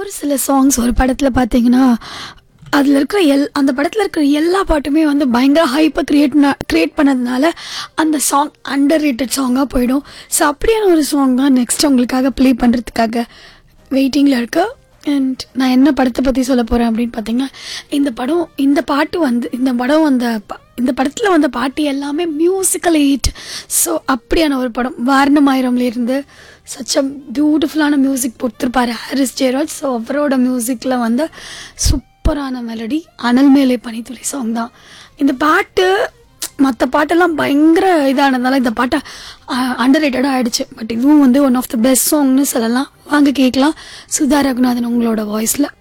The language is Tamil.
ஒரு சில சாங்ஸ் ஒரு படத்தில் பார்த்தீங்கன்னா அதில் இருக்கிற எல் அந்த படத்தில் இருக்கிற எல்லா பாட்டுமே வந்து பயங்கர ஹைப்பை க்ரியேட் க்ரியேட் பண்ணதுனால அந்த சாங் அண்டர் ரேட்டட் சாங்காக போயிடும் ஸோ அப்படியான ஒரு சாங் தான் நெக்ஸ்ட் உங்களுக்காக ப்ளே பண்ணுறதுக்காக வெயிட்டிங்கில் இருக்கு அண்ட் நான் என்ன படத்தை பற்றி சொல்ல போகிறேன் அப்படின்னு பார்த்தீங்கன்னா இந்த படம் இந்த பாட்டு வந்து இந்த படம் வந்த ப- இந்த படத்தில் வந்த பாட்டு எல்லாமே மியூசிக்கல் எயிட் ஸோ அப்படியான ஒரு படம் வாரணமாயிரம்லேருந்து சச் அ பியூட்டிஃபுல்லான மியூசிக் கொடுத்துருப்பாரு ஹாரிஸ் ஜெயராஜ் ஸோ அவரோட மியூசிக்கில் வந்து சூப்பரான மெலடி அனல் மேலே பனித்துளி சாங் தான் இந்த பாட்டு மற்ற பாட்டெல்லாம் பயங்கர இதானதால இந்த பாட்டை அண்டர் ரேட்டடாக ஆயிடுச்சு பட் இதுவும் வந்து ஒன் ஆஃப் த பெஸ்ட் சாங்னு சொல்லலாம் வாங்க கேட்கலாம் சுதா ரகுநாதன் உங்களோட வாய்ஸில்